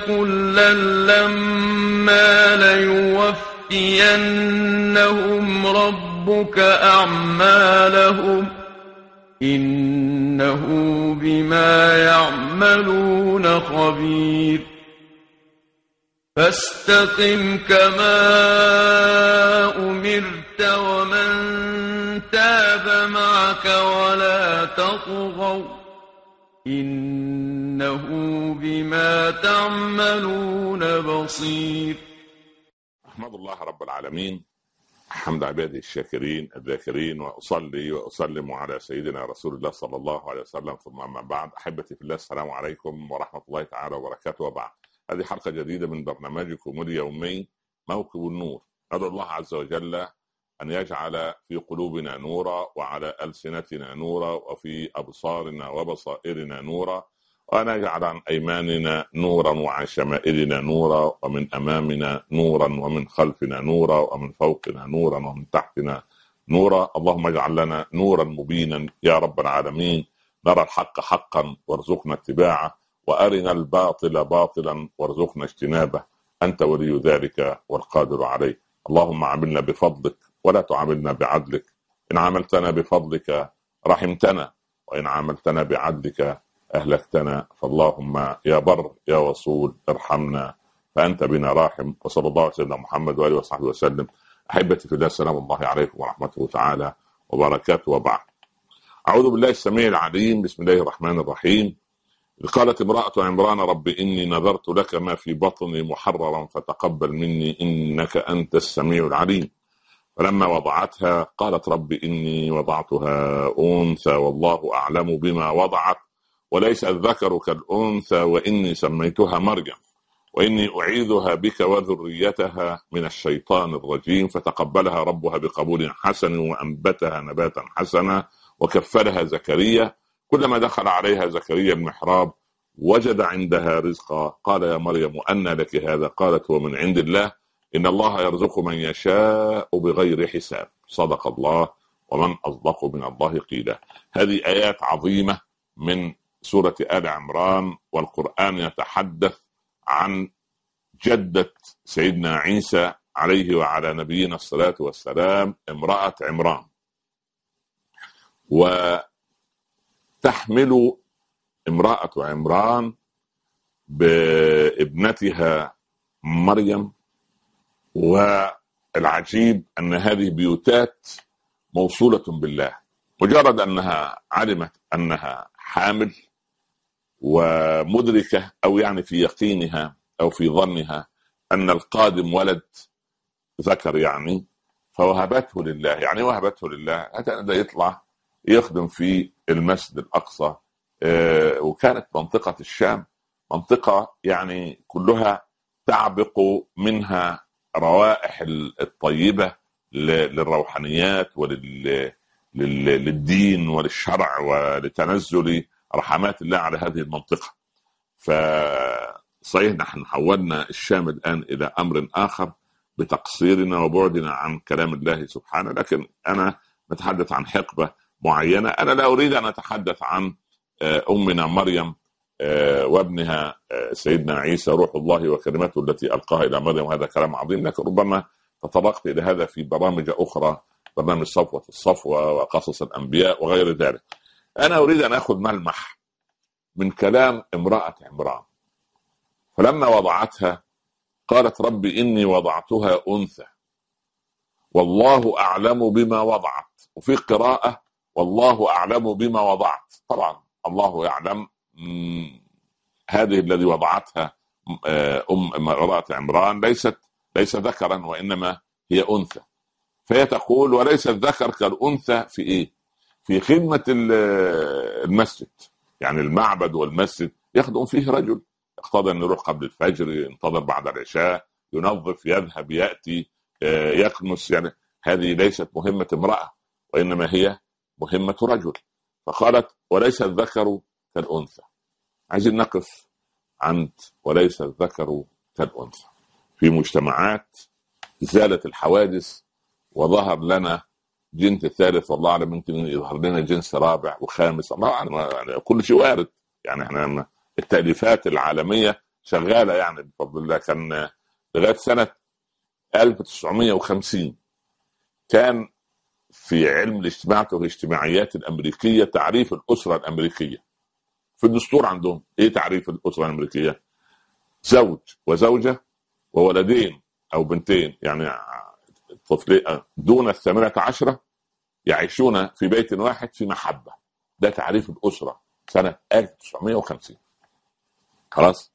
كلا لما ليوفينهم ربك أعمالهم إنه بما يعملون خبير فاستقم كما أمرت ومن تاب معك ولا تطغوا إنه بما تعملون بصير أحمد الله رب العالمين حمد عباده الشاكرين الذاكرين واصلي واسلم على سيدنا رسول الله صلى الله عليه وسلم ثم اما بعد احبتي في الله السلام عليكم ورحمه الله تعالى وبركاته وبعد هذه حلقه جديده من برنامجكم اليومي موكب النور ادعو الله عز وجل ان يجعل في قلوبنا نورا وعلى السنتنا نورا وفي ابصارنا وبصائرنا نورا وأن يجعل عن أيماننا نورا وعن شمائلنا نورا ومن أمامنا نورا ومن خلفنا نورا ومن فوقنا نورا ومن تحتنا نورا اللهم اجعل لنا نورا مبينا يا رب العالمين نرى الحق حقا وارزقنا اتباعه وارنا الباطل باطلا وارزقنا اجتنابه انت ولي ذلك والقادر عليه اللهم عاملنا بفضلك ولا تعاملنا بعدلك ان عاملتنا بفضلك رحمتنا وان عاملتنا بعدلك أهلكتنا فاللهم يا بر يا وصول ارحمنا فأنت بنا راحم وصلى الله على سيدنا محمد وآله وصحبه وسلم أحبتي في الله السلام الله عليكم ورحمته تعالى وبركاته وبعد أعوذ بالله السميع العليم بسم الله الرحمن الرحيم قالت امرأة عمران رب إني نذرت لك ما في بطني محررا فتقبل مني إنك أنت السميع العليم فلما وضعتها قالت رب إني وضعتها أنثى والله أعلم بما وضعت وليس الذكر كالأنثى وإني سميتها مريم وإني أعيذها بك وذريتها من الشيطان الرجيم فتقبلها ربها بقبول حسن وأنبتها نباتا حسنا وكفلها زكريا كلما دخل عليها زكريا المحراب وجد عندها رزقا قال يا مريم أن لك هذا قالت هو من عند الله إن الله يرزق من يشاء بغير حساب صدق الله ومن أصدق من الله قيلا هذه آيات عظيمة من سورة آل عمران والقرآن يتحدث عن جدة سيدنا عيسى عليه وعلى نبينا الصلاة والسلام امرأة عمران وتحمل امرأة عمران بابنتها مريم والعجيب أن هذه بيوتات موصولة بالله مجرد أنها علمت أنها حامل ومدركه او يعني في يقينها او في ظنها ان القادم ولد ذكر يعني فوهبته لله يعني وهبته لله هذا يطلع يخدم في المسجد الاقصى آه، وكانت منطقه الشام منطقه يعني كلها تعبق منها روائح الطيبه للروحانيات وللدين وللشرع ولتنزل رحمات الله على هذه المنطقه فصحيح نحن حولنا الشام الان الى امر اخر بتقصيرنا وبعدنا عن كلام الله سبحانه لكن انا نتحدث عن حقبه معينه انا لا اريد ان اتحدث عن آه، امنا مريم آه، وابنها آه، سيدنا عيسى روح الله وكلمته التي القاها الى مريم وهذا كلام عظيم لكن ربما تطرقت الى هذا في برامج اخرى برنامج صفوه الصفوه وقصص الانبياء وغير ذلك انا اريد ان اخذ ملمح من كلام امراه عمران فلما وضعتها قالت رب اني وضعتها انثى والله اعلم بما وضعت وفي قراءه والله اعلم بما وضعت طبعا الله يعلم هذه الذي وضعتها آه، ام امراه عمران ليست ليس ذكرا وانما هي انثى فهي تقول وليس الذكر كالانثى في ايه؟ في خدمه المسجد يعني المعبد والمسجد يخدم فيه رجل يقتضي ان يروح قبل الفجر ينتظر بعد العشاء ينظف يذهب ياتي آه، يكنس يعني هذه ليست مهمه امراه وانما هي مهمه رجل فقالت وليس الذكر كالانثى عايزين نقف عند وليس الذكر كالانثى في مجتمعات زالت الحوادث وظهر لنا جنس ثالث والله اعلم يمكن يظهر لنا جنس رابع وخامس الله اعلم يعني كل شيء وارد يعني احنا التاليفات العالميه شغاله يعني بفضل الله كان لغايه سنه 1950 كان في علم الاجتماع والاجتماعيات الامريكيه تعريف الاسره الامريكيه في الدستور عندهم ايه تعريف الاسره الامريكيه؟ زوج وزوجه وولدين او بنتين يعني طفلين دون الثامنه عشره يعيشون في بيت واحد في محبه ده تعريف الاسره سنه 1950 خلاص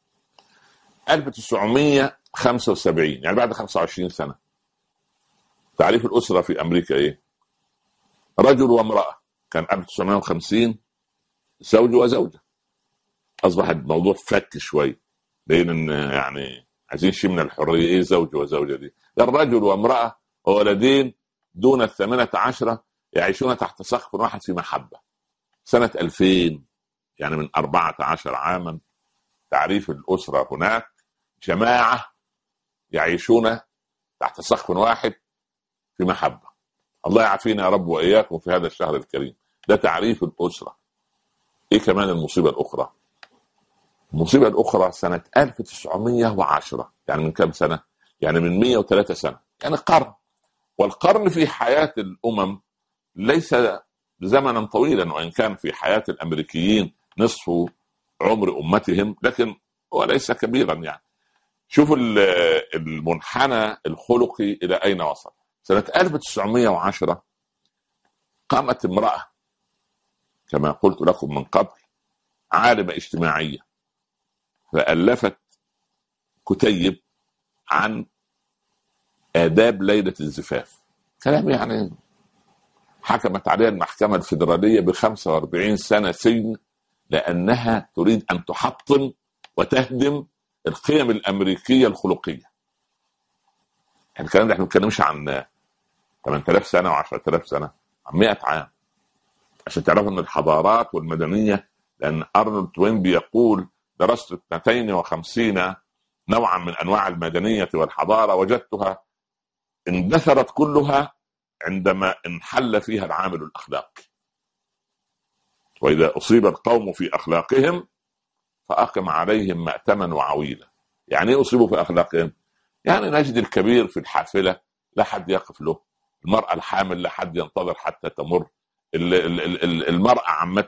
1975 يعني بعد 25 سنه تعريف الاسره في امريكا ايه؟ رجل وامراه كان 1950 زوج وزوجه اصبح الموضوع فك شوي لان يعني عايزين شيء من الحريه ايه زوج وزوجه دي ده الرجل وامراه وولدين دون الثامنة عشرة يعيشون تحت سقف واحد في محبة سنة 2000 يعني من 14 عاما تعريف الأسرة هناك جماعة يعيشون تحت سقف واحد في محبة الله يعافينا يا رب وإياكم في هذا الشهر الكريم ده تعريف الأسرة إيه كمان المصيبة الأخرى المصيبة الأخرى سنة 1910 يعني من كم سنة؟ يعني من 103 سنة يعني قرن والقرن في حياة الأمم ليس زمنا طويلا وإن كان في حياة الأمريكيين نصف عمر أمتهم لكن هو ليس كبيرا يعني شوفوا المنحنى الخلقي إلى أين وصل سنة 1910 قامت امرأة كما قلت لكم من قبل عالمة اجتماعية فألفت كتيب عن آداب ليلة الزفاف كلام يعني حكمت عليها المحكمة الفيدرالية ب 45 سنة سجن لأنها تريد أن تحطم وتهدم القيم الأمريكية الخلقية يعني الكلام ده احنا ما بنتكلمش عن 8000 سنة و10000 سنة عن 100 عام عشان تعرفوا ان الحضارات والمدنية لأن أرنولد توين بيقول درست 52 نوعا من انواع المدنيه والحضاره وجدتها اندثرت كلها عندما انحل فيها العامل الاخلاقي واذا اصيب القوم في اخلاقهم فاقم عليهم مأتما وعويلا يعني ايه اصيبوا في اخلاقهم يعني نجد الكبير في الحافله لا حد يقف له المراه الحامل لا حد ينتظر حتى تمر المراه عامه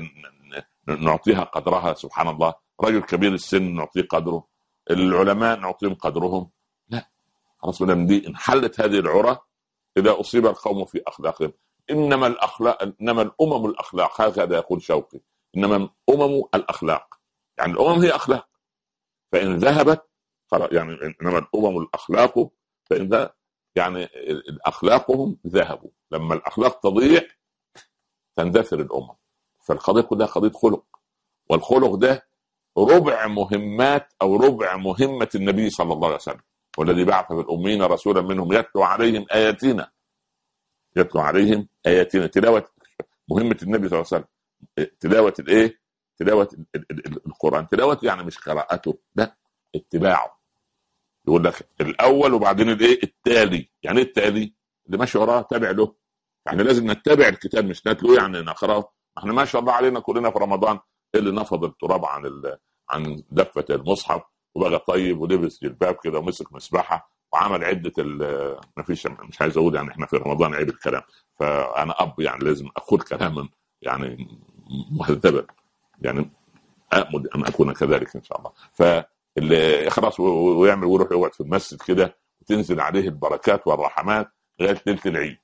نعطيها قدرها سبحان الله رجل كبير السن نعطيه قدره العلماء نعطيهم قدرهم لا خلاص من دي انحلت هذه العرى اذا اصيب القوم في اخلاقهم انما الاخلاق انما الامم الاخلاق هكذا يقول شوقي انما الامم الاخلاق يعني الامم هي اخلاق فان ذهبت يعني انما الامم الاخلاق فان ذهب يعني اخلاقهم ذهبوا لما الاخلاق تضيع تندثر الامم فالقضيه كلها قضيه خلق والخلق ده ربع مهمات او ربع مهمه النبي صلى الله عليه وسلم والذي بعث في الامين رسولا منهم يتلو عليهم اياتنا يتلو عليهم اياتنا تلاوه مهمه النبي صلى الله عليه وسلم تلاوه الايه؟ تلاوه القران تلاوه يعني مش قراءته لا اتباعه يقول لك الاول وبعدين الايه؟ التالي يعني ايه التالي؟ اللي ماشي وراه تابع له يعني لازم نتبع الكتاب مش نتلو يعني نقراه احنا ما شاء الله علينا كلنا في رمضان اللي نفض التراب عن ال... عن دفه المصحف وبقى طيب ولبس جلباب كده ومسك مسبحه وعمل عده ما فيش مش عايز اقول يعني احنا في رمضان عيب الكلام فانا اب يعني لازم اقول كلاما يعني مهذبا يعني امل ان اكون كذلك ان شاء الله فاللي خلاص ويعمل ويروح يقعد في المسجد كده وتنزل عليه البركات والرحمات لغايه ليله العيد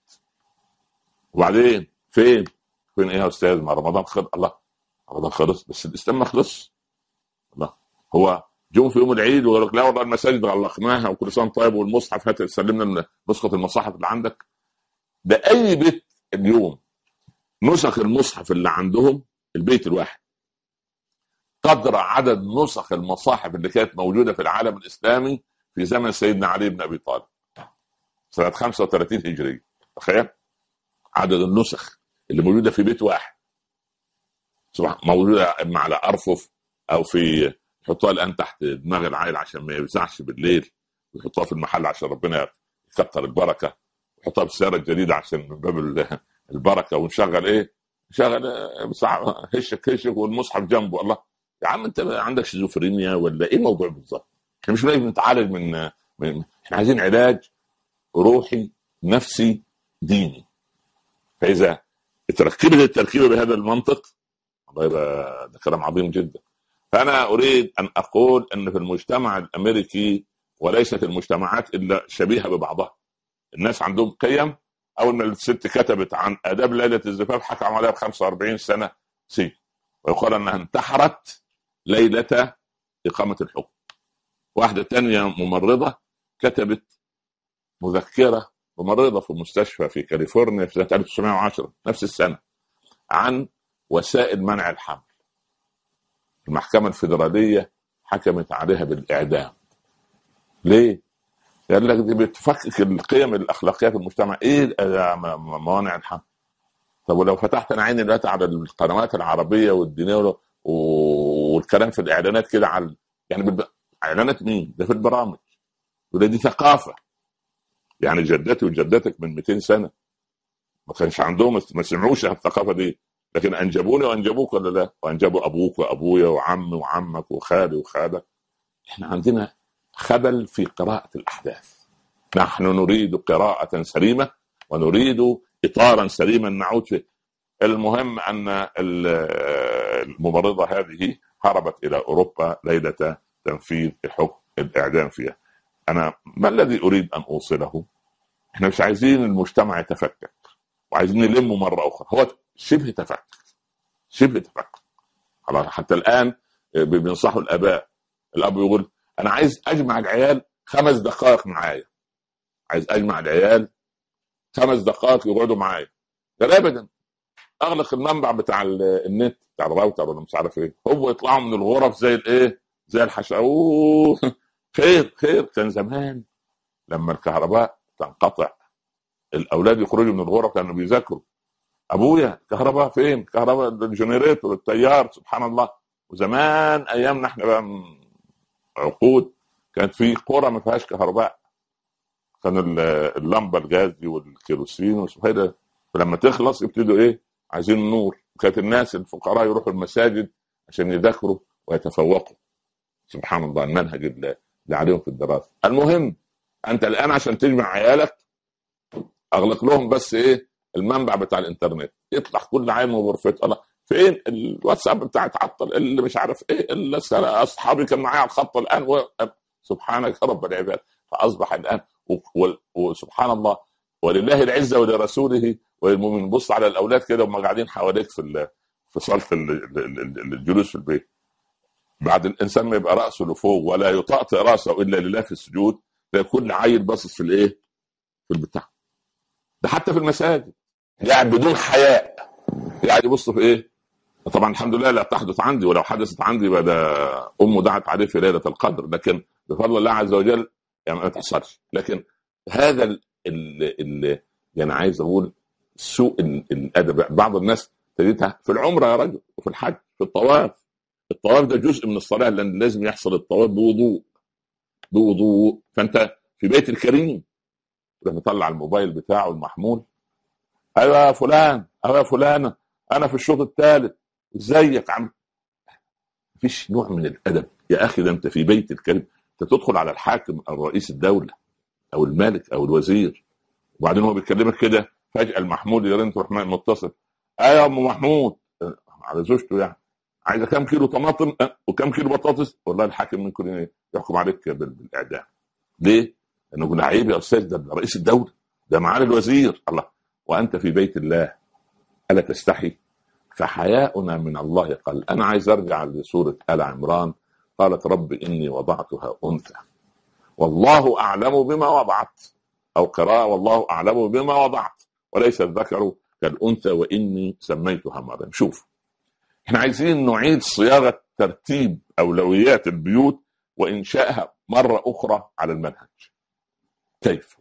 وبعدين فين؟ فين ايه يا استاذ ما رمضان خلص الله رمضان خلص بس الاسلام ما خلص الله هو جم في يوم العيد وقال لك لا والله المساجد غلقناها وكل سنه طيب والمصحف هات سلمنا نسخه المصاحف اللي عندك ده اي بيت اليوم نسخ المصحف اللي عندهم البيت الواحد قدر عدد نسخ المصاحف اللي كانت موجوده في العالم الاسلامي في زمن سيدنا علي بن ابي طالب سنه 35 هجريه تخيل عدد النسخ اللي موجوده في بيت واحد موجوده اما على ارفف او في يحطوها الان تحت دماغ العائل عشان ما يوزعش بالليل ويحطوها في المحل عشان ربنا يكثر البركه يحطها بالسياره الجديده عشان من باب البركه ونشغل ايه؟ نشغل هشك هشك والمصحف جنبه الله يا عم انت عندك شيزوفرينيا ولا ايه الموضوع بالظبط؟ احنا مش لازم نتعالج من, من احنا عايزين علاج روحي نفسي ديني فاذا تركبت التركيبه بهذا المنطق الله يبقى ده كلام عظيم جدا فانا اريد ان اقول ان في المجتمع الامريكي وليست المجتمعات الا شبيهه ببعضها الناس عندهم قيم اول ما الست كتبت عن اداب ليله الزفاف حكم عليها ب 45 سنه سجن ويقال انها انتحرت ليله اقامه الحكم واحده ثانيه ممرضه كتبت مذكره ممرضه في مستشفى في كاليفورنيا في سنه 1910 نفس السنه عن وسائل منع الحمل المحكمه الفيدراليه حكمت عليها بالاعدام ليه؟ قال لك دي بتفكك القيم الاخلاقيه في المجتمع ايه موانع الحمل طب ولو فتحت انا عيني دلوقتي على القنوات العربيه والدينيه والكلام في الاعلانات كده على يعني بالب... اعلانات مين؟ ده في البرامج وده دي ثقافه يعني جدتي وجدتك من 200 سنه ما كانش عندهم ما سمعوش الثقافه دي لكن انجبوني وانجبوك ولا لا؟ وانجبوا ابوك وابويا وعمي وعمك وخالي وخالك احنا عندنا خبل في قراءة الأحداث نحن نريد قراءة سليمة ونريد إطارا سليما نعود فيه المهم أن الممرضة هذه هربت إلى أوروبا ليلة تنفيذ حكم الإعدام فيها أنا ما الذي أريد أن أوصله احنا مش عايزين المجتمع يتفكك وعايزين نلمه مرة أخرى هو شبه تفكك شبه تفكك حتى الآن بينصحوا الآباء الأب يقول انا عايز اجمع العيال خمس دقائق معايا عايز اجمع العيال خمس دقائق يقعدوا معايا قال ابدا اغلق المنبع بتاع النت بتاع الراوتر ولا مش عارف ايه هو يطلعوا من الغرف زي الايه زي الحشا خير خير كان زمان لما الكهرباء تنقطع الاولاد يخرجوا من الغرف لانه بيذاكروا ابويا الكهرباء فين؟ الكهرباء الجنريتور التيار سبحان الله وزمان ايامنا احنا بقى عقود كانت في قرى ما فيهاش كهرباء كان اللمبه الغازي والكيروسين وهذا فلما تخلص يبتدوا ايه عايزين نور كانت الناس الفقراء يروحوا المساجد عشان يذاكروا ويتفوقوا سبحان الله المنهج اللي عليهم في الدراسه المهم انت الان عشان تجمع عيالك اغلق لهم بس ايه المنبع بتاع الانترنت يطلع كل عين من غرفته الله فين الواتساب بتاعي اتعطل اللي مش عارف ايه اللي اصحابي كان معايا على الخط الان و... سبحانك رب العباد فاصبح الان وسبحان الله ولله العزه ولرسوله وللمؤمنين بص على الاولاد كده وهم قاعدين حواليك في في صاله الجلوس في البيت بعد الانسان ما يبقى راسه لفوق ولا يطأطئ راسه الا لله في السجود كل عيل باصص في الايه؟ في البتاع ده حتى في المساجد قاعد بدون حياء قاعد يبص في ايه؟ طبعا الحمد لله لا تحدث عندي ولو حدثت عندي يبقى ده امه دعت عليه في ليله القدر لكن بفضل الله عز وجل يعني ما تحصلش لكن هذا اللي يعني عايز اقول سوء الادب بعض الناس تجدها في العمره يا رجل وفي الحج في الطواف الطواف ده جزء من الصلاه لان لازم يحصل الطواف بوضوء بوضوء فانت في بيت الكريم لما طلع الموبايل بتاعه المحمول ايوه يا فلان ايوه يا فلانه انا في الشوط الثالث ازيك عم مفيش نوع من الادب يا اخي ده انت في بيت الكريم انت تدخل على الحاكم او رئيس الدوله او الملك او الوزير وبعدين هو بيكلمك كده فجاه المحمود يرن تروح متصل ايوه يا ام محمود على زوجته يعني عايزه كام كيلو طماطم وكام كيلو بطاطس والله الحاكم ممكن يحكم عليك بالاعدام ليه؟ لانه يقول عيب يا استاذ ده رئيس الدوله ده معالي الوزير الله وانت في بيت الله الا تستحي فحياؤنا من الله قل انا عايز ارجع لسوره ال عمران قالت رب اني وضعتها انثى والله اعلم بما وضعت او قراءه والله اعلم بما وضعت وليس الذكر كالانثى واني سميتها مريم شوف احنا عايزين نعيد صياغه ترتيب اولويات البيوت وانشائها مره اخرى على المنهج كيف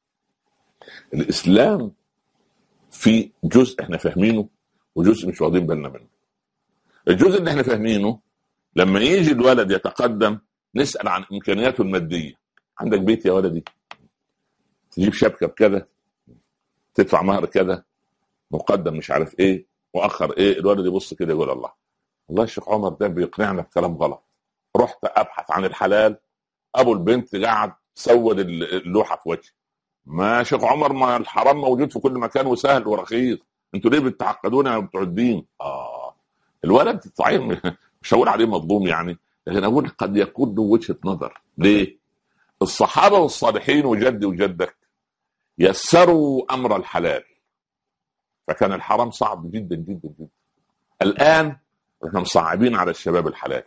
الاسلام في جزء احنا فاهمينه وجزء مش واخدين بالنا منه الجزء اللي احنا فاهمينه لما يجي الولد يتقدم نسال عن امكانياته الماديه عندك بيت يا ولدي تجيب شبكه بكذا تدفع مهر كذا مقدم مش عارف ايه مؤخر ايه الولد يبص كده يقول الله والله الشيخ عمر ده بيقنعنا بكلام غلط رحت ابحث عن الحلال ابو البنت قاعد سود اللوحه في وجهي ما شيخ عمر ما الحرام موجود في كل مكان وسهل ورخيص انتوا ليه بتعقدونا يا بتوع الدين اه الولد صحيح مش هقول عليه مظلوم يعني لكن اقول قد يكون له وجهه نظر ليه الصحابه والصالحين وجدي وجدك يسروا امر الحلال فكان الحرام صعب جدا جدا جدا الان احنا مصعبين على الشباب الحلال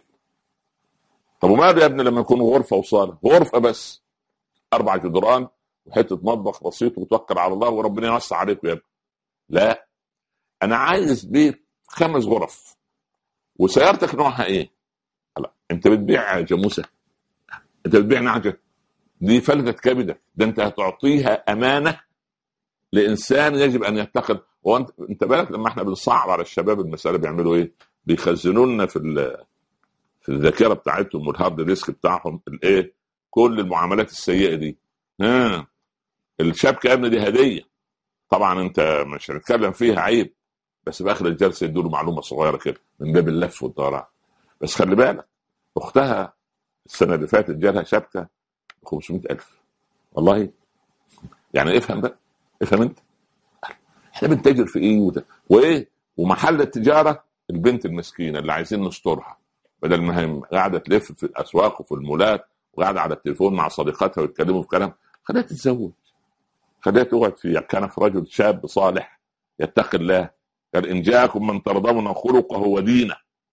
طب وماذا يا ابني لما يكون غرفه وصاله غرفه بس اربع جدران وحته مطبخ بسيط وتوكل على الله وربنا يوسع عليكم يا ابني لا انا عايز بيت خمس غرف وسيارتك نوعها ايه؟ لا انت بتبيع جاموسه انت بتبيع نعجه دي فلتة كبدة ده انت هتعطيها امانه لانسان يجب ان يتخذ وانت انت بالك لما احنا بنصعب على الشباب المساله بيعملوا ايه؟ بيخزنوا لنا في في الذاكره بتاعتهم والهارد ديسك بتاعهم الايه؟ كل المعاملات السيئه دي ها الشبكه يا ابني دي هديه طبعا انت مش هنتكلم فيها عيب بس في اخر الجلسه يدوا له معلومه صغيره كده من باب اللف والدوران بس خلي بالك اختها السنه اللي فاتت جالها شبكه ب 500000 والله يعني افهم بقى افهم انت احنا بنتاجر في ايه وده. وايه ومحل التجاره البنت المسكينه اللي عايزين نسترها بدل ما هي قاعده تلف في الاسواق وفي المولات وقاعده على التليفون مع صديقاتها ويتكلموا في كلام خليها تتزوج خليها تقعد في كنف رجل شاب صالح يتقي الله قال ان جاءكم من ترضون خلقه ودينه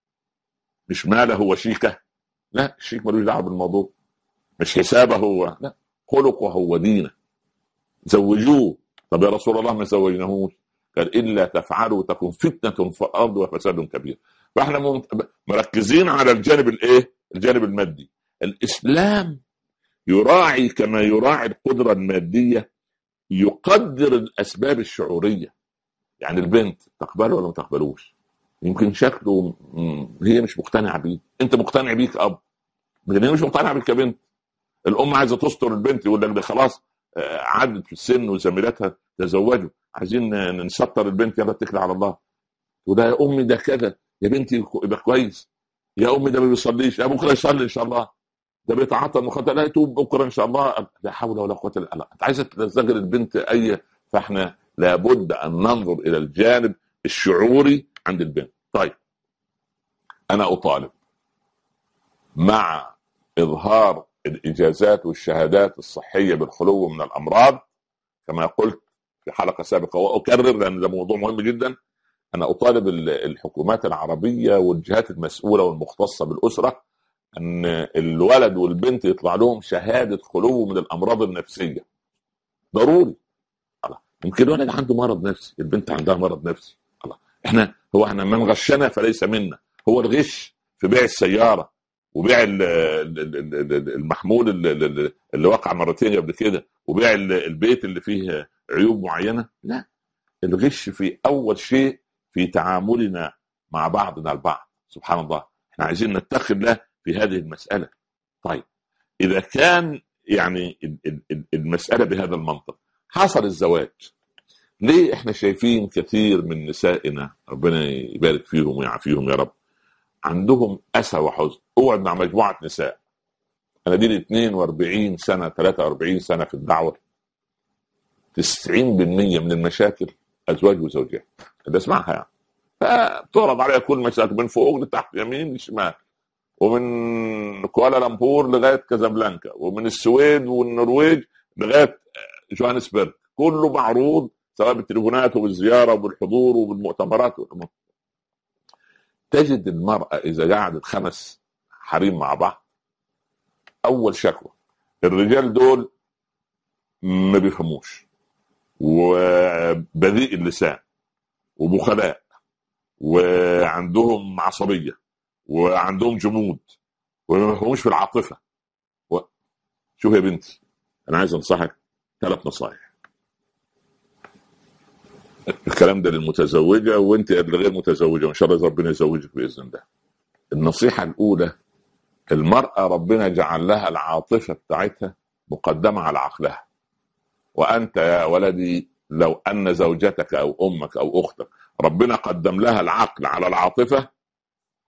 مش ماله وشيكه لا الشيك ملوش دعوه بالموضوع مش حسابه هو لا خلقه ودينه زوجوه طب يا رسول الله ما زوجناهوش قال الا تفعلوا تكون فتنه في الارض وفساد كبير فاحنا مركزين على الجانب الايه؟ الجانب المادي الاسلام يراعي كما يراعي القدره الماديه يقدر الاسباب الشعوريه يعني البنت تقبله ولا ما تقبلوش يمكن شكله هي مش مقتنعه بيه انت مقتنع بيه كاب لكن هي مش مقتنعه بيك كبنت الام عايزه تستر البنت يقول لك ده خلاص آه، عدت في السن وزميلاتها تزوجوا عايزين نستر البنت يلا اتكل على الله وده يا امي ده كذا يا بنتي يبقى كويس يا امي ده ما بيصليش يا بكره يصلي ان شاء الله ده بيتعاطى المخدرات لا يتوب بكره ان شاء الله لا حول ولا قوه الا بالله انت عايزه تزغر البنت اي فاحنا لابد ان ننظر الى الجانب الشعوري عند البنت طيب انا اطالب مع اظهار الاجازات والشهادات الصحيه بالخلو من الامراض كما قلت في حلقه سابقه واكرر لان ده موضوع مهم جدا انا اطالب الحكومات العربيه والجهات المسؤوله والمختصه بالاسره ان الولد والبنت يطلع لهم شهاده خلو من الامراض النفسيه ضروري الله يمكن الولد عنده مرض نفسي البنت عندها مرض نفسي الله احنا هو احنا من غشنا فليس منا هو الغش في بيع السياره وبيع المحمول اللي وقع مرتين قبل كده وبيع البيت اللي فيه عيوب معينه لا الغش في اول شيء في تعاملنا مع بعضنا البعض سبحان الله احنا عايزين نتخذ له في هذه المساله طيب اذا كان يعني المساله بهذا المنطق حصل الزواج ليه احنا شايفين كثير من نسائنا ربنا يبارك فيهم ويعافيهم يا رب عندهم اسى وحزن اقعد مع مجموعه نساء انا دي 42 سنه 43 سنه في الدعوه 90% من المشاكل ازواج وزوجات اللي اسمعها يعني فتعرض عليها كل مشاكل من فوق لتحت يمين لشمال ومن كوالالمبور لغايه كازابلانكا ومن السويد والنرويج لغايه جوهانسبرغ كله معروض سواء بالتليفونات وبالزياره وبالحضور وبالمؤتمرات تجد المراه اذا قعدت خمس حريم مع بعض اول شكوى الرجال دول ما بيفهموش وبذيء اللسان وبخلاء وعندهم عصبيه وعندهم جمود وما بيفهموش في العاطفه و... شوف يا بنتي انا عايز انصحك ثلاث نصائح الكلام ده للمتزوجه وانت غير متزوجه وان شاء الله ربنا يزوجك باذن الله النصيحه الاولى المراه ربنا جعل لها العاطفه بتاعتها مقدمه على عقلها وانت يا ولدي لو ان زوجتك او امك او اختك ربنا قدم لها العقل على العاطفه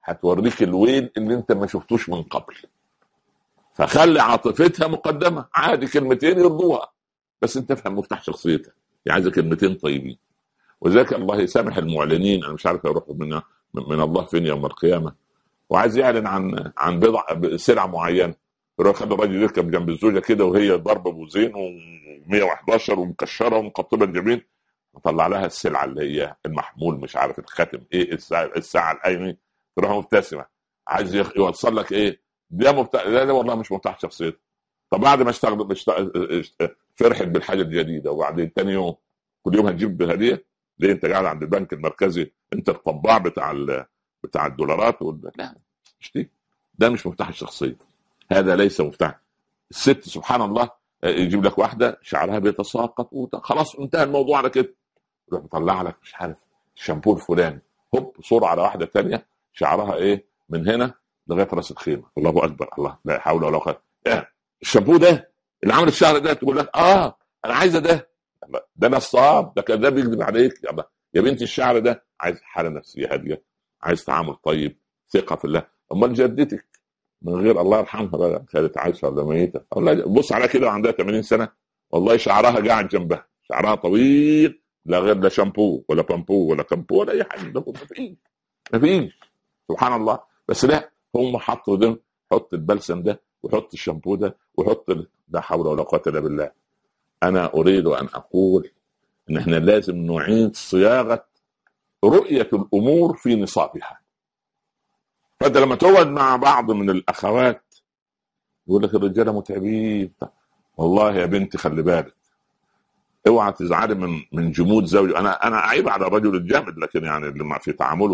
هتوريك الويل اللي انت ما شفتوش من قبل فخلي عاطفتها مقدمه عادي كلمتين يرضوها بس انت افهم مفتاح شخصيتها هي عايزه كلمتين طيبين وذلك الله يسامح المعلنين انا مش عارف يروحوا من من الله فين يوم القيامه وعايز يعلن عن عن بضع سلعه معينه يروح خد الراجل يركب جنب الزوجه كده وهي ضربه بوزين و111 ومكشره ومقطبه الجبين وطلع لها السلعه اللي هي المحمول مش عارف الخاتم ايه الساعه, الساعة الايمن تروح مبتسمه عايز يوصل لك ايه ده مبتع... لا لا والله مش مرتاح شخصيته طب بعد ما اشتغل فرحت بالحاجه الجديده وبعدين ثاني يوم كل يوم هتجيب هديه ليه انت قاعد عند البنك المركزي انت الطباع بتاع ال... بتاع الدولارات وال... لا مش دي ده مش مفتاح الشخصيه هذا ليس مفتاح الست سبحان الله يجيب لك واحده شعرها بيتساقط خلاص انتهى الموضوع على كده يروح مطلع لك مش عارف الشامبو الفلاني هوب صوره على واحده ثانيه شعرها ايه من هنا لغايه راس الخيمه الله اكبر الله لا حول ولا قوه إيه؟ الشامبو ده اللي عامل الشعر ده تقول لك اه انا عايزه ده ده نصاب ده كذاب بيكذب عليك يا بنتي الشعر ده عايز حاله نفسيه هاديه عايز تعامل طيب ثقه في الله امال جدتك من غير الله يرحمها بقى كانت عايشه ولا ميته والله بص على كده وعندها 80 سنه والله شعرها قاعد جنبها شعرها طويل لا غير لا شامبو ولا بامبو ولا كامبو ولا اي حاجه ده ما فيش ما فيش سبحان الله بس لا هم حطوا ده حط البلسم ده وحط الشامبو ده وحط لا حول ولا قوه الا بالله انا اريد ان اقول ان احنا لازم نعيد صياغه رؤيه الامور في نصابها فانت لما تقعد مع بعض من الاخوات يقول لك الرجاله متعبين والله يا بنتي خلي بالك اوعى تزعلي من من جمود زوجي انا انا اعيب على الرجل الجامد لكن يعني لما في تعامله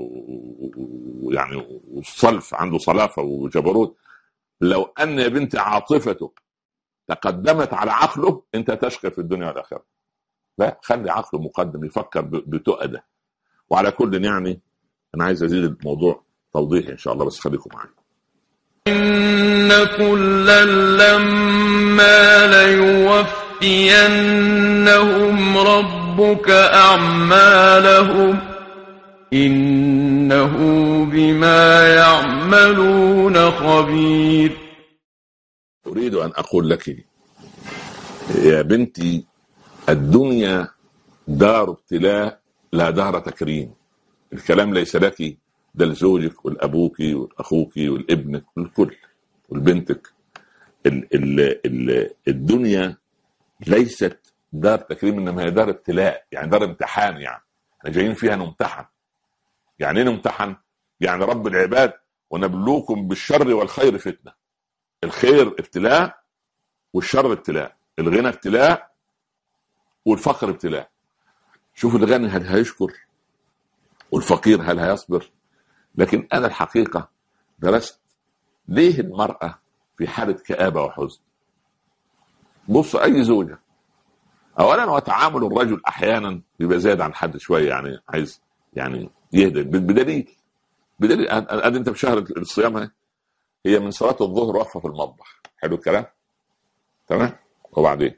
ويعني والصلف عنده صلافه وجبروت لو ان يا بنتي عاطفته تقدمت على عقله انت تشقى في الدنيا والاخره لا خلي عقله مقدم يفكر بتؤده وعلى كل يعني انا عايز ازيد الموضوع توضيح ان شاء الله بس خليكم معايا إن كلا لما ليوفينهم ربك أعمالهم إنه بما يعملون خبير أريد أن أقول لك يا بنتي الدنيا دار ابتلاء لا دار تكريم الكلام ليس لك ده لزوجك ولابوك ولاخوك ولابنك والكل ولبنتك ال ال ال الدنيا ليست دار تكريم انما هي دار ابتلاء يعني دار امتحان يعني احنا جايين فيها نمتحن يعني ايه نمتحن؟ يعني رب العباد ونبلوكم بالشر والخير فتنه الخير ابتلاء والشر ابتلاء الغنى ابتلاء والفقر ابتلاء شوف الغني هل هيشكر والفقير هل هيصبر لكن انا الحقيقه درست ليه المراه في حاله كابه وحزن بص اي زوجه اولا هو تعامل الرجل احيانا بيبقى زاد عن حد شويه يعني عايز يعني يهدى بدليل بدليل ادي انت في شهر الصيام هي من صلاه الظهر واقفه في المطبخ حلو الكلام تمام وبعدين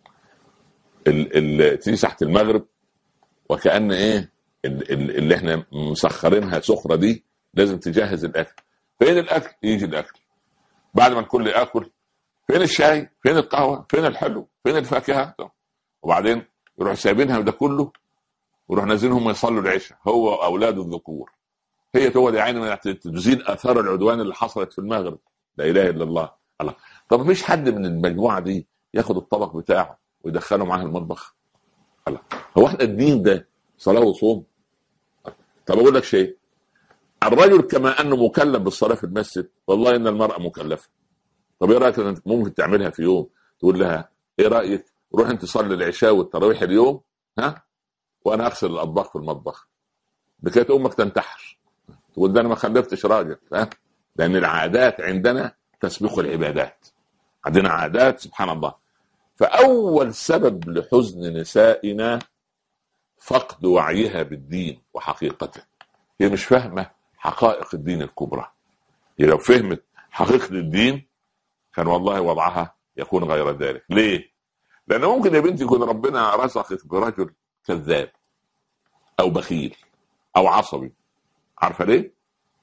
ال ال تيجي ساعه المغرب وكان ايه اللي احنا مسخرينها سخره دي لازم تجهز الاكل فين الاكل يجي الاكل بعد ما الكل ياكل فين الشاي فين القهوه فين الحلو فين الفاكهه وبعدين يروح سايبينها ده كله ويروح نازلين يصلوا العشاء هو واولاده الذكور هي تقعد يا عيني تزيد اثار العدوان اللي حصلت في المغرب لا اله الا الله الله طب مفيش حد من المجموعه دي ياخد الطبق بتاعه ويدخله معاه المطبخ الله هو احنا الدين ده صلاه وصوم طب اقول لك شيء الرجل كما انه مكلف بالصلاه في المسجد والله ان المراه مكلفه طب ايه رايك انت ممكن تعملها في يوم تقول لها ايه رايك روح انت صلي العشاء والتراويح اليوم ها وانا اغسل الاطباق في المطبخ بكيت امك تنتحر تقول ده انا ما خلفتش راجل ها لان العادات عندنا تسبق العبادات عندنا عادات سبحان الله فاول سبب لحزن نسائنا فقد وعيها بالدين وحقيقته هي مش فاهمه حقائق الدين الكبرى هي لو فهمت حقيقه الدين كان والله وضعها يكون غير ذلك ليه لان ممكن يا بنتي يكون ربنا رزقك برجل كذاب او بخيل او عصبي عارفه ليه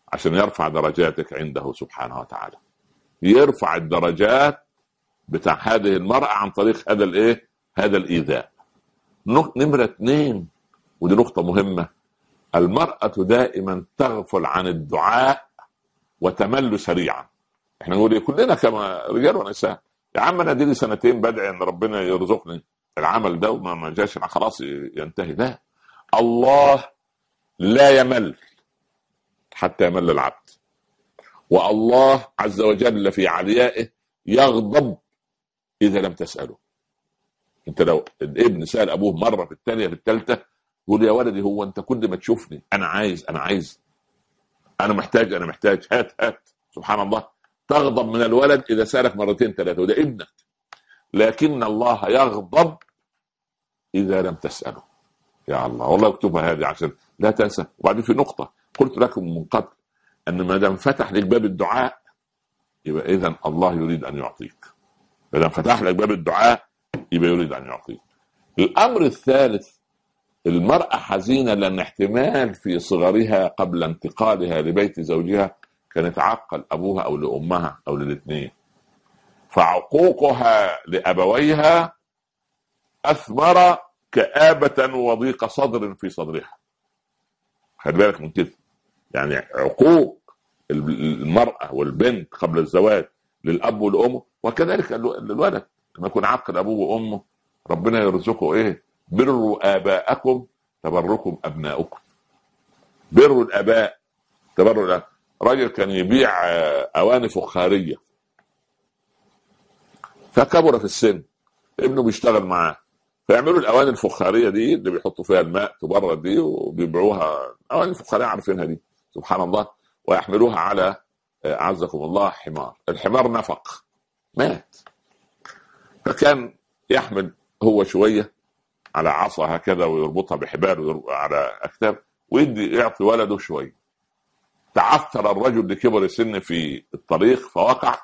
عشان يرفع درجاتك عنده سبحانه وتعالى يرفع الدرجات بتاع هذه المرأة عن طريق هذا الايه هذا الايذاء نمرة اثنين ودي نقطة مهمة المرأة دائما تغفل عن الدعاء وتمل سريعا احنا نقول إيه؟ كلنا كما رجال ونساء يا عم انا دي سنتين بدعي ان ربنا يرزقني العمل ده وما ما جاش خلاص ينتهي لا الله لا يمل حتى يمل العبد والله عز وجل في عليائه يغضب اذا لم تساله انت لو الابن سال ابوه مره في الثانيه في الثالثه يقول يا ولدي هو انت كل ما تشوفني انا عايز انا عايز انا محتاج انا محتاج هات هات سبحان الله تغضب من الولد اذا سالك مرتين ثلاثه وده ابنك لكن الله يغضب اذا لم تساله يا الله والله اكتبها هذه عشان لا تنسى وبعدين في نقطه قلت لكم من قبل ان ما دام فتح لك باب الدعاء يبقى اذا الله يريد ان يعطيك ما دام فتح لك باب الدعاء يبقى يريد ان يعطيك الامر الثالث المرأة حزينة لأن احتمال في صغرها قبل انتقالها لبيت زوجها كان يتعقل أبوها أو لأمها أو للاثنين فعقوقها لأبويها أثمر كآبة وضيق صدر في صدرها خلي بالك من كده يعني عقوق المرأة والبنت قبل الزواج للأب والأم وكذلك الولد لما يكون عقل أبوه وأمه ربنا يرزقه إيه بروا آباءكم تبركم أبناؤكم بروا الآباء تبروا الآباء راجل كان يبيع آه، أواني فخارية فكبر في السن ابنه بيشتغل معاه فيعملوا الاواني الفخاريه دي اللي بيحطوا فيها الماء تبرد دي وبيبيعوها اواني فخاريه عارفينها دي سبحان الله ويحملوها على آه، اعزكم الله حمار الحمار نفق مات فكان يحمل هو شويه على عصا هكذا ويربطها بحبال على اكتاف ويدي يعطي ولده شويه تعثر الرجل لكبر السن في الطريق فوقع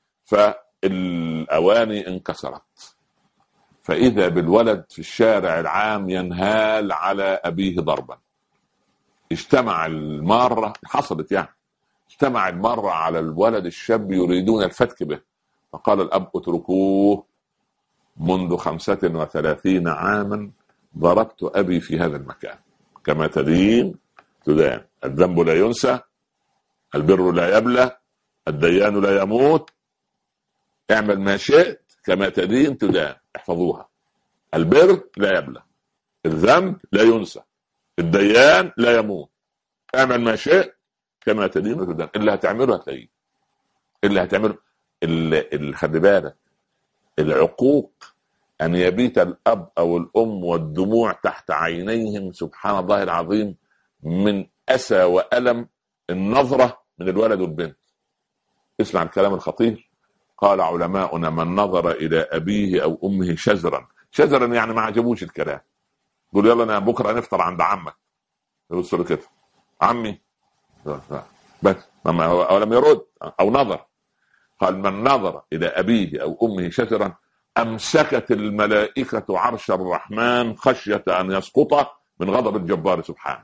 فالاواني انكسرت فاذا بالولد في الشارع العام ينهال على ابيه ضربا اجتمع الماره حصلت يعني اجتمع المره على الولد الشاب يريدون الفتك به فقال الاب اتركوه منذ خمسة وثلاثين عاما ضربت أبي في هذا المكان كما تدين تدان الذنب لا ينسى البر لا يبلى الديان لا يموت اعمل ما شئت كما تدين تدان احفظوها البر لا يبلى الذنب لا ينسى الديان لا يموت اعمل ما شئت كما تدين تدان اللي هتعمله هتلاقيه اللي هتعمله اللي خلي بالك العقوق أن يبيت الأب أو الأم والدموع تحت عينيهم سبحان الله العظيم من أسى وألم النظرة من الولد والبنت اسمع الكلام الخطير قال علماؤنا من نظر إلى أبيه أو أمه شزرا شزرا يعني ما عجبوش الكلام يقول يلا أنا بكرة نفطر عند عمك يبص له كده عمي بس ولم يرد أو نظر قال من نظر إلى أبيه أو أمه شزرا امسكت الملائكه عرش الرحمن خشيه ان يسقط من غضب الجبار سبحانه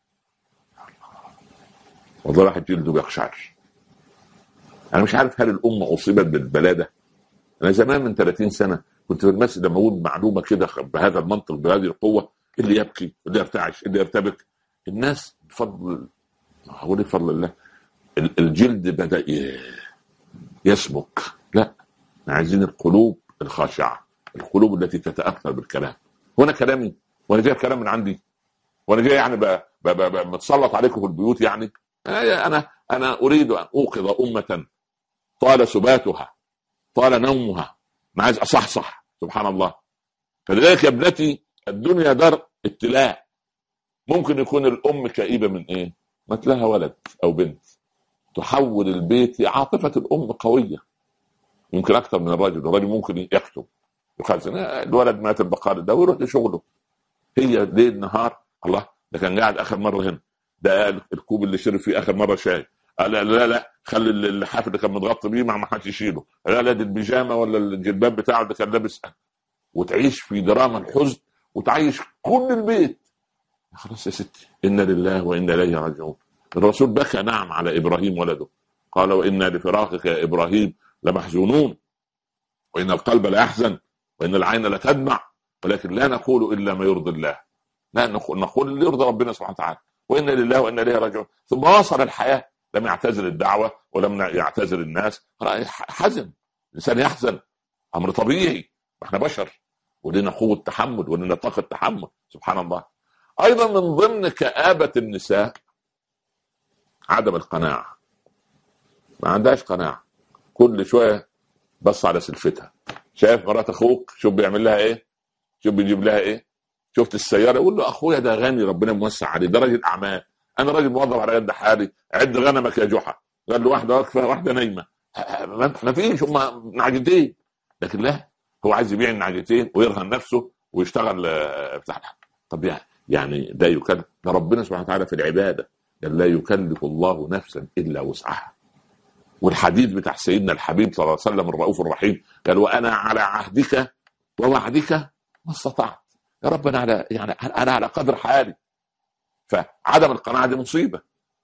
والله واحد جلده بيقشعر انا مش عارف هل الامه اصيبت بالبلاده انا زمان من 30 سنه كنت في المسجد لما اقول معلومه كده بهذا المنطق بهذه القوه اللي يبكي اللي يرتعش اللي يرتبك الناس بفضل هقول بفضل الله الجلد بدا يسمك لا عايزين القلوب الخاشعه القلوب التي تتاثر بالكلام هنا كلامي وانا جايب كلام من عندي وانا جاي يعني متسلط عليكم في البيوت يعني انا انا اريد ان اوقظ امه طال سباتها طال نومها انا عايز اصحصح سبحان الله فلذلك يا ابنتي الدنيا دار ابتلاء ممكن يكون الام كئيبه من ايه؟ مات لها ولد او بنت تحول البيت عاطفه الام قويه يمكن اكثر من الرجل الرجل ممكن يكتب يخزن الولد مات البقال ده ويروح لشغله هي ليل نهار الله ده كان قاعد اخر مره هنا ده الكوب اللي شرب فيه اخر مره شاي لا لا لا خلي اللحاف اللي كان متغطي بيه ما حدش يشيله لا لا دي البيجامه ولا الجلباب بتاعه اللي كان لابس وتعيش في دراما الحزن وتعيش كل البيت خلاص يا ستي انا لله وانا اليه راجعون الرسول بكى نعم على ابراهيم ولده قال وانا لفراقك يا ابراهيم لمحزونون وان القلب ليحزن وان العين لتدمع ولكن لا نقول الا ما يرضي الله لا نقول نقول اللي يرضي ربنا سبحانه وتعالى وانا لله وانا اليه راجعون ثم واصل الحياه لم يعتزل الدعوه ولم يعتزل الناس حزن الانسان يحزن امر طبيعي احنا بشر ولنا قوه تحمل ولنا طاقه تحمل سبحان الله ايضا من ضمن كابه النساء عدم القناعه ما عندهاش قناعه كل شويه بص على سلفتها شايف مرات اخوك شوف بيعمل لها ايه شوف بيجيب لها ايه شفت السياره يقول له اخويا ده غني ربنا موسع عليه ده راجل اعمال انا راجل موظف على قد حالي عد غنمك يا جحا قال له واحده واقفه واحده نايمه ما فيش هم نعجتين لكن لا هو عايز يبيع النعجتين ويرهن نفسه ويشتغل آه، بتاع طب يعني ده يكلف ده ربنا سبحانه وتعالى في العباده قال لا يكلف الله نفسا الا وسعها والحديث بتاع سيدنا الحبيب صلى الله عليه وسلم الرؤوف الرحيم قال وانا على عهدك ووعدك ما استطعت يا رب انا على يعني انا على قدر حالي فعدم القناعه دي مصيبه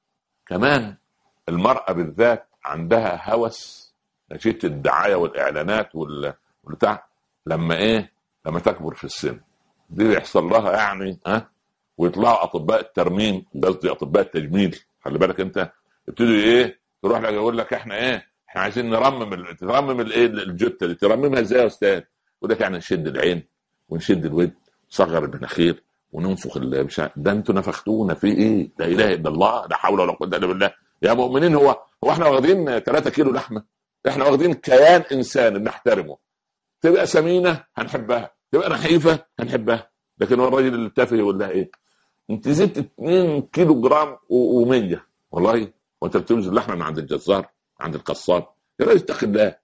كمان المراه بالذات عندها هوس نتيجه الدعايه والاعلانات والبتاع لما ايه لما تكبر في السن دي بيحصل لها يعني ها ويطلعوا اطباء الترميم قصدي اطباء التجميل خلي بالك انت يبتدوا ايه تروح لك يقول لك احنا ايه احنا عايزين نرمم ترمم الايه الجته دي ترممها ازاي يا استاذ؟ يقول لك يعني نشد العين ونشد الود نصغر المناخير وننفخ مش ده انتوا نفختونا في ايه؟ لا اله الا الله لا حول ولا قوه الا بالله يا مؤمنين هو هو احنا واخدين 3 كيلو لحمه احنا واخدين كيان انسان نحترمه تبقى سمينه هنحبها تبقى نحيفه هنحبها لكن هو الراجل اللي التافه يقول لها ايه؟ انت زدت 2 كيلو جرام و100 والله وانت بتوزن اللحمه من عند الجزار عند القصاب يا راجل اتق الله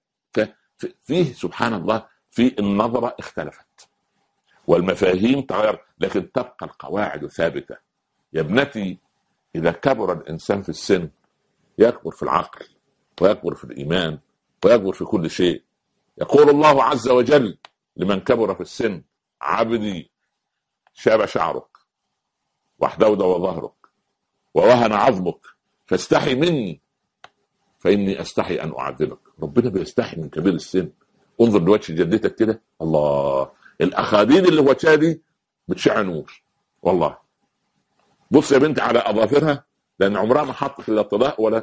فيه سبحان الله في النظره اختلفت والمفاهيم تغير لكن تبقى القواعد ثابته يا ابنتي اذا كبر الانسان في السن يكبر في العقل ويكبر في الايمان ويكبر في كل شيء يقول الله عز وجل لمن كبر في السن عبدي شاب شعرك واحدود وظهرك ووهن عظمك فاستحي مني فاني استحي ان اعذبك ربنا بيستحي من كبير السن انظر لوجه جدتك كده الله الاخاديد اللي في وجهها دي بتشع نور والله بص يا بنتي على اظافرها لان عمرها ما حطت الاطلاء ولا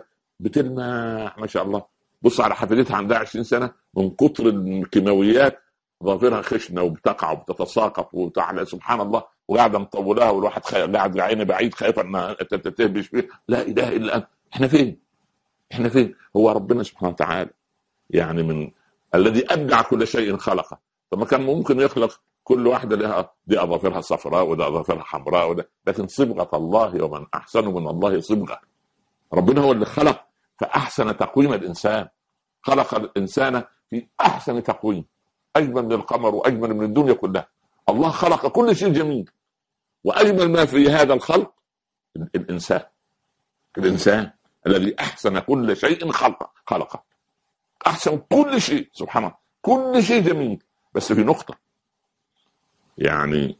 بتلمع ما شاء الله بص على حفيدتها عندها 20 سنه من كتر الكيماويات ظافرها خشنه وبتقع وبتتساقط وتعالى سبحان الله وقاعده مطولها والواحد قاعد عيني بعيد خايفه انها تهبش فيه لا اله الا انت احنا فين؟ احنا فين؟ هو ربنا سبحانه وتعالى يعني من الذي ابدع كل شيء خلقه طب ما كان ممكن يخلق كل واحده لها دي اظافرها صفراء وده اظافرها حمراء وده لكن صبغه الله ومن احسن من الله صبغه ربنا هو اللي خلق فاحسن تقويم الانسان خلق الانسان في احسن تقويم اجمل من القمر واجمل من الدنيا كلها الله خلق كل شيء جميل واجمل ما في هذا الخلق الانسان الانسان الذي احسن كل شيء خلقه خلقه احسن كل شيء سبحان الله كل شيء جميل بس في نقطه يعني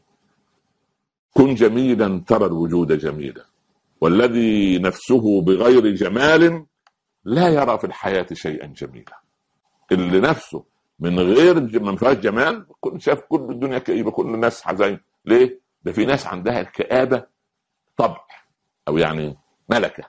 كن جميلا ترى الوجود جميلا والذي نفسه بغير جمال لا يرى في الحياه شيئا جميلا اللي نفسه من غير ما فيهاش جمال كل شاف كل الدنيا كئيبه كل الناس حزين ليه؟ ده في ناس عندها الكآبه طبع او يعني ملكه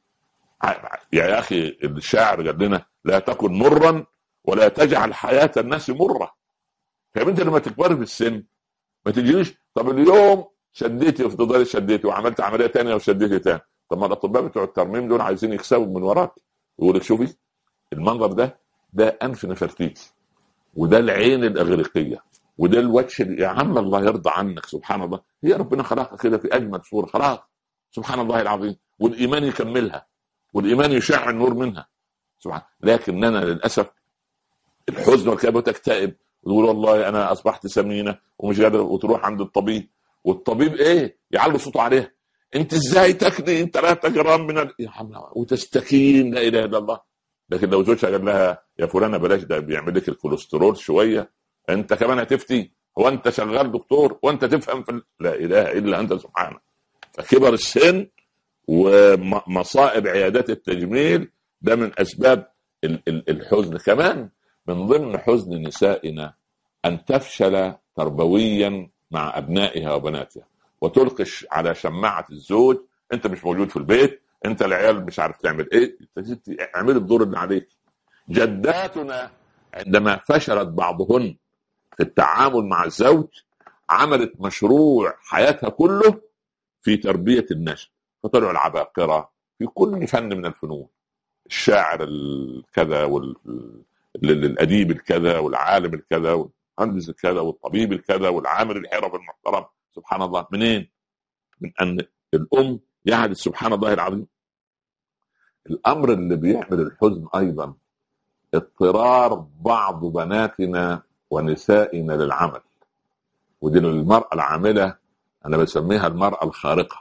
يا اخي الشاعر قال لنا لا تكن مرا ولا تجعل حياه الناس مره فانت انت لما تكبر في السن ما تجيش طب اليوم شديتي وفضلت شديتي وعملت عمليه ثانيه وشديتي ثاني طب ما الاطباء بتوع الترميم دول عايزين يكسبوا من وراك يقول لك شوفي المنظر ده ده انف نفرتيتي وده العين الاغريقيه وده الوجه يا عم الله يرضى عنك سبحان الله هي ربنا خلقها كده في اجمل صوره خلاص سبحان الله العظيم والايمان يكملها والايمان يشع النور منها سبحان لكننا للاسف الحزن والكآبة تكتئب وتقول والله انا اصبحت سمينه ومش قادر وتروح عند الطبيب والطبيب ايه يعلي صوته عليها انت ازاي تاكلي 3 جرام من ال... يا عم وتستكين لا اله الا الله لكن لو زوجها قال لها يا فلانه بلاش ده بيعمل لك الكوليسترول شويه انت كمان هتفتي هو انت شغال دكتور وانت تفهم في لا اله الا انت سبحانك فكبر السن ومصائب عيادات التجميل ده من اسباب الحزن كمان من ضمن حزن نسائنا ان تفشل تربويا مع ابنائها وبناتها وتلقي على شماعه الزوج انت مش موجود في البيت انت العيال مش عارف تعمل ايه اعمل الدور اللي عليك جداتنا عندما فشلت بعضهن في التعامل مع الزوج عملت مشروع حياتها كله في تربيه النشء فطلعوا العباقره في كل فن من الفنون الشاعر الكذا والاديب الكذا والعالم الكذا والمهندس الكذا والطبيب الكذا والعامل الحرف المحترم سبحان الله منين؟ من ان الام يعد سبحان الله العظيم الامر اللي بيعمل الحزن ايضا اضطرار بعض بناتنا ونسائنا للعمل ودي المرأة العاملة أنا بسميها المرأة الخارقة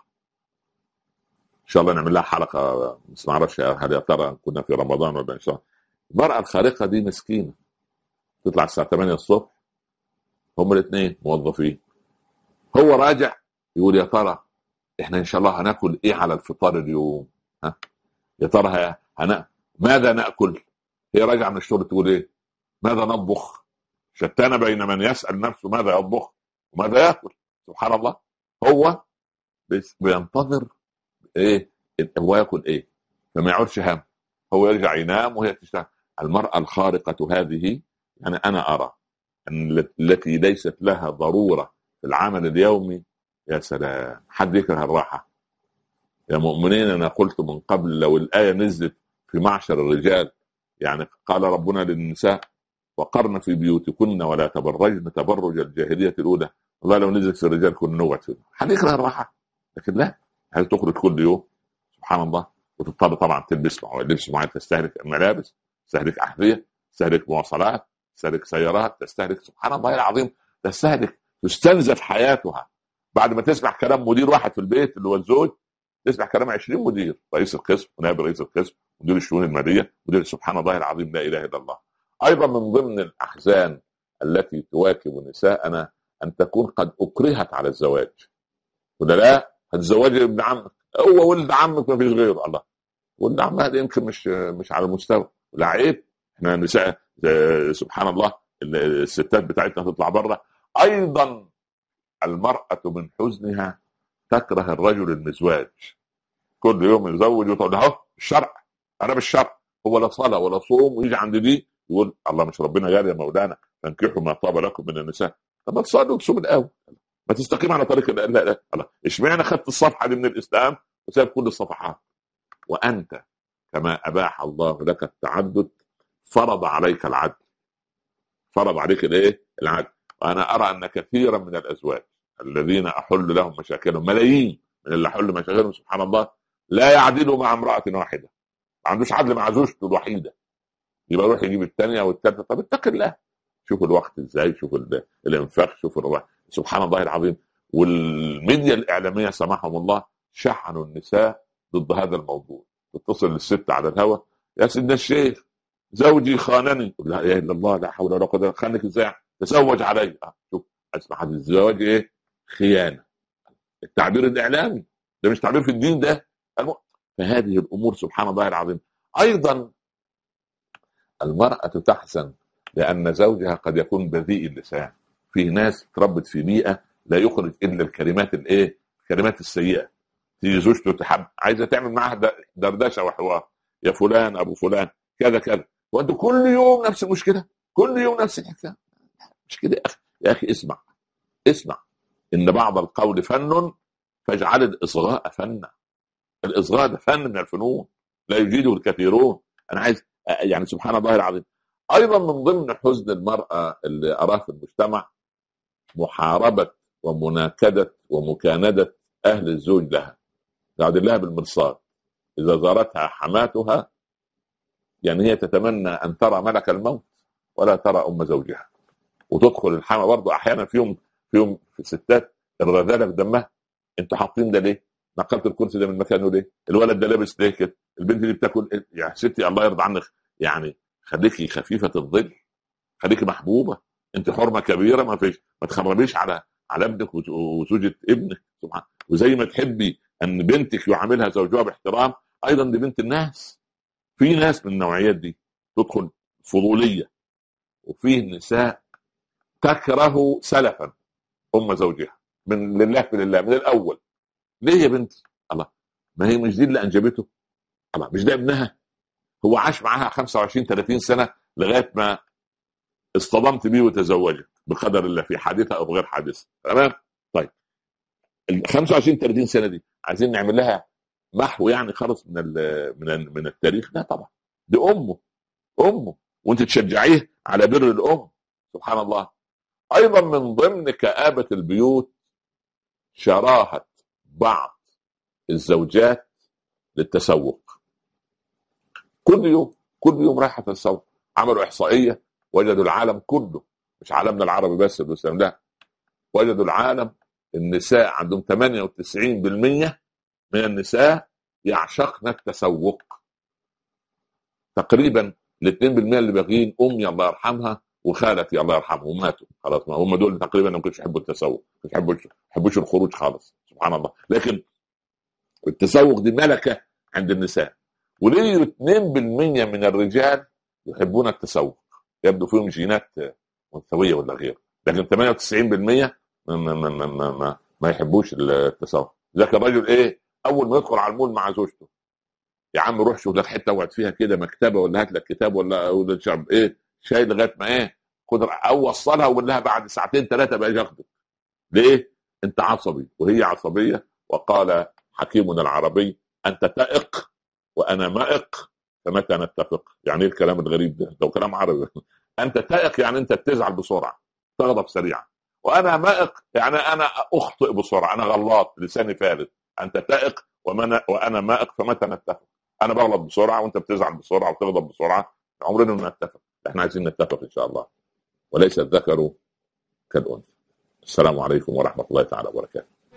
إن شاء الله نعمل لها حلقة بس ما أعرفش هل يا ترى كنا في رمضان ولا إن شاء الله المرأة الخارقة دي مسكينة تطلع الساعة 8 الصبح هم الاثنين موظفين هو راجع يقول يا ترى احنا ان شاء الله هناكل ايه على الفطار اليوم ها يا ترى هنا ماذا ناكل هي راجعه من الشغل تقول ايه ماذا نطبخ شتان بين من يسال نفسه ماذا يطبخ وماذا ياكل سبحان الله هو بينتظر ايه هو ياكل ايه فما يعودش هم هو يرجع ينام وهي تشتغل المراه الخارقه هذه يعني انا ارى ان التي ليست لها ضروره في العمل اليومي يا سلام حد يكره الراحه يا مؤمنين انا قلت من قبل لو الايه نزلت في معشر الرجال يعني قال ربنا للنساء وقرن في بيوتكن ولا تبرجن تبرج الجاهليه الاولى والله لو نزلت في الرجال كنا نقعد فيه حد يكره الراحه لكن لا هل تخرج كل يوم سبحان الله وتضطر طبعا تلبس لبس معين تستهلك ملابس تستهلك احذيه تستهلك مواصلات تستهلك سيارات تستهلك سبحان الله العظيم تستهلك تستنزف حياتها بعد ما تسمع كلام مدير واحد في البيت اللي هو الزوج تسمع كلام 20 مدير رئيس القسم ونائب رئيس القسم مدير الشؤون الماليه مدير سبحان الله العظيم لا اله الا الله ايضا من ضمن الاحزان التي تواكب نساءنا ان تكون قد اكرهت على الزواج ولا لا هتزوجي ابن عمك هو ولد عمك ما فيش غيره الله ولد عمك هذا يمكن مش مش على المستوى لا عيب احنا نساء سبحان الله الستات بتاعتنا تطلع بره ايضا المراه من حزنها تكره الرجل المزواج كل يوم يزوج وتقول اهو الشرع انا بالشرع هو لا صلاه ولا صوم ويجي عند دي يقول الله مش ربنا قال يا مولانا فانكحوا ما طاب لكم من النساء طب ما تصلي وتصوم الاول ما تستقيم على طريق لا لا لا اشمعنى اخذت الصفحه دي من الاسلام وساب كل الصفحات وانت كما اباح الله لك التعدد فرض عليك العدل فرض عليك الايه؟ العدل وانا ارى ان كثيرا من الازواج الذين احل لهم مشاكلهم ملايين من اللي احل مشاكلهم سبحان الله لا يعدلوا مع امراه واحده ما عندوش عدل مع زوجته الوحيده يبقى يروح يجيب الثانيه والثالثه طب اتق الله شوف الوقت ازاي شوف الانفاق شوف الروح سبحان الله العظيم والميديا الاعلاميه سمحهم الله شحنوا النساء ضد هذا الموضوع تتصل للست على الهواء يا سيدنا الشيخ زوجي خانني لا اله الا الله لا حول ولا قوه خانك ازاي تزوج علي آه، شوف اسمع الزواج ايه خيانه التعبير الاعلامي ده مش تعبير في الدين ده فهذه الامور سبحان الله العظيم ايضا المراه تحزن لان زوجها قد يكون بذيء اللسان في ناس تربت في بيئه لا يخرج الا الكلمات الايه الكلمات السيئه تيجي زوجته تحب عايزه تعمل معاها دردشه وحوار يا فلان ابو فلان كذا كذا وانت كل يوم نفس المشكله كل يوم نفس الحكايه مش كده يا اخي يا اخي اسمع اسمع ان بعض القول فن فاجعل الاصغاء فنا الاصغاء ده فن من الفنون لا يجيده الكثيرون انا عايز يعني سبحان الله العظيم ايضا من ضمن حزن المراه اللي اراه في المجتمع محاربه ومناكده ومكانده اهل الزوج لها قاعد لها بالمرصاد اذا زارتها حماتها يعني هي تتمنى ان ترى ملك الموت ولا ترى ام زوجها وتدخل الحما برضه احيانا فيهم فيهم في الستات الرذاله في دمها انتوا حاطين ده ليه؟ نقلت الكرسي ده من مكانه ليه؟ الولد ده لابس ليه كده؟ البنت دي بتاكل إيه؟ يا ستي الله يرضى عنك يعني خليكي خفيفه الظل خليكي محبوبه انت حرمه كبيره ما فيش ما تخربيش على على ابنك وزوجة ابنك سبحان وزي ما تحبي ان بنتك يعاملها زوجها باحترام ايضا دي بنت الناس في ناس من النوعيات دي تدخل فضوليه وفيه نساء تكره سلفا ام زوجها من لله في لله من الاول ليه يا بنتي؟ الله ما هي مش دي اللي انجبته الله مش ده ابنها هو عاش معاها 25 30 سنه لغايه ما اصطدمت بيه وتزوجت بقدر الله في حادثه او غير حادثه تمام طيب ال 25 30 سنه دي عايزين نعمل لها محو يعني خالص من من من التاريخ لا طبعا دي امه امه وانت تشجعيه على بر الام سبحان الله ايضا من ضمن كآبة البيوت شراهة بعض الزوجات للتسوق كل يوم كل يوم رايحه تتسوق عملوا احصائيه وجدوا العالم كله مش عالمنا العربي بس الاسلام لا وجدوا العالم النساء عندهم 98% من النساء يعشقن التسوق تقريبا ال 2% اللي باقيين امي الله يرحمها وخالتي الله يرحمهم ماتوا خلاص ما هم دول تقريبا ما كانوش يحبوا التسوق ما يحبوش يحبوش الخروج خالص سبحان الله لكن التسوق دي ملكه عند النساء وليه 2% من الرجال يحبون التسوق يبدو فيهم جينات منثويه ولا غير لكن 98% ما, ما, ما, ما, ما, ما يحبوش التسوق ذاك الرجل ايه اول ما يدخل على المول مع زوجته يا عم روح شوف لك حته اقعد فيها كده مكتبه ولا هات لك كتاب ولا ولا شرب ايه شاي لغايه ما ايه خد او وصلها وقول لها بعد ساعتين ثلاثه بقى ياخدك ليه؟ انت عصبي وهي عصبيه وقال حكيمنا العربي انت تائق وانا مائق فمتى نتفق؟ يعني ايه الكلام الغريب ده؟ ده كلام عربي انت تائق يعني انت بتزعل بسرعه تغضب سريعا وانا مائق يعني انا اخطئ بسرعه انا غلط لساني فارغ انت تائق ومن وانا مائق فمتى نتفق؟ انا بغلط بسرعه وانت بتزعل بسرعه وتغضب بسرعه عمرنا ما نتفق احنا عايزين نتفق ان شاء الله وليس الذكر كالانثى السلام عليكم ورحمه الله تعالى وبركاته